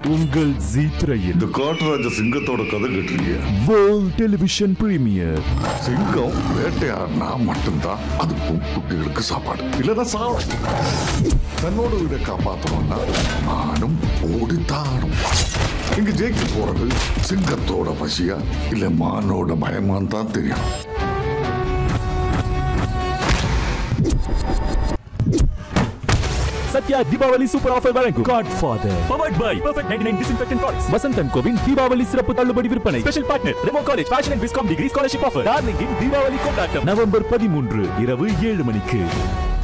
உங்கள் ஜி திரையில் இந்த காட்டுராஜ சிங்கத்தோட கதை கேட்டிருக்கிய வேர்ல்ட் டெலிவிஷன் பிரீமியர் சிங்கம் வேட்டையாடினா மட்டும்தான் அது குட்டிகளுக்கு சாப்பாடு இல்லைன்னா சாவம் தன்னோட வீடை காப்பாற்றணும்னா நானும் ஓடித்தானும் இங்க ஜெயிக்க போறது சிங்கத்தோட பசியா இல்ல மானோட பயமான்னு தான் தெரியும் சத்யா தீபாவளி சூப்பர் ஆஃபர் வழங்கும் godfather powered by perfect 99 disinfectant products வசந்தன் கோவின் தீபாவளி சிறப்பு தள்ளுபடி விற்பனை special partner Remo college fashion and viscom degree scholarship offer டார்லிங்கின் தீபாவளி கொண்டாட்டம் நவம்பர் பதிமூன்று இரவு ஏழு மணிக்கு